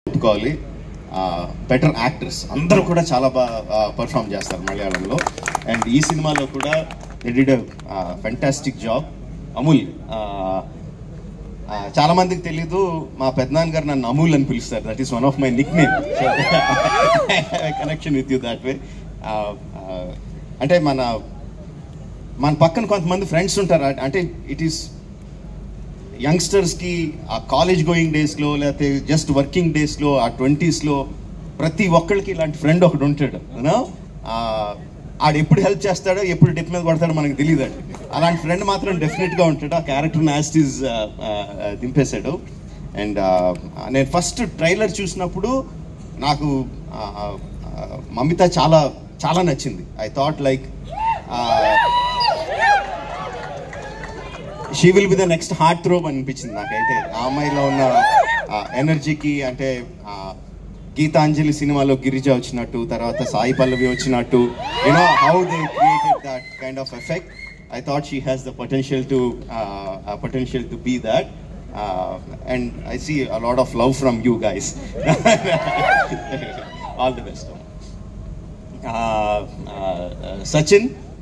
చెప్పుకోవాలి better actors అందరూ కూడా చాలా బాగా పర్ఫామ్ చేస్తారు మలయాళంలో అండ్ ఈ సినిమాలో కూడా డిడ్ ఫెంటాస్టిక్ జాబ్ అమూల్ ఆ, ఆ, చాలా మందికి తెలీదు మా పెద్దనాన్న గారు నన్ను అమూల్ అని పిలుస్తారు that is one of my nickname connection with you that way అంటే మన మన పక్కన కొంతమంది ఫ్రెండ్స్ ఉంటారు అంటే ఇట్ ఈస్ యంగ్స్టర్స్కి ఆ కాలేజ్ గోయింగ్ డేస్లో లేకపోతే జస్ట్ వర్కింగ్ డేస్లో ఆ ట్వంటీస్లో ప్రతి ఒక్కరికి ఇలాంటి ఫ్రెండ్ ఒకడు ఉంటాడు యూనో ఆడు ఎప్పుడు హెల్ప్ చేస్తాడో ఎప్పుడు డిప్ మీద కొడతాడో మనకు తెలియదు అలాంటి ఫ్రెండ్ మాత్రం డెఫినెట్గా ఉంటాడు ఆ క్యారెక్టర్ యాస్టీస్ దింపేశాడు అండ్ నేను ఫస్ట్ ట్రైలర్ చూసినప్పుడు నాకు ఆ, ఆ, మమిత చాలా చాలా నచ్చింది I thought like she will be the next heartthrob అనిపించింది నాకైతే ఆ అమ్మాయిలో ఉన్న ఎనర్జీకి అంటే ఆ, గీతాంజలి సినిమాలో గిరిజ వచ్చినట్టు తర్వాత సాయి పల్లవి వచ్చినట్టు you know how they created that kind of effect I thought she has the potential to potential to be that and I see a lot of love from you guys all the best Sachin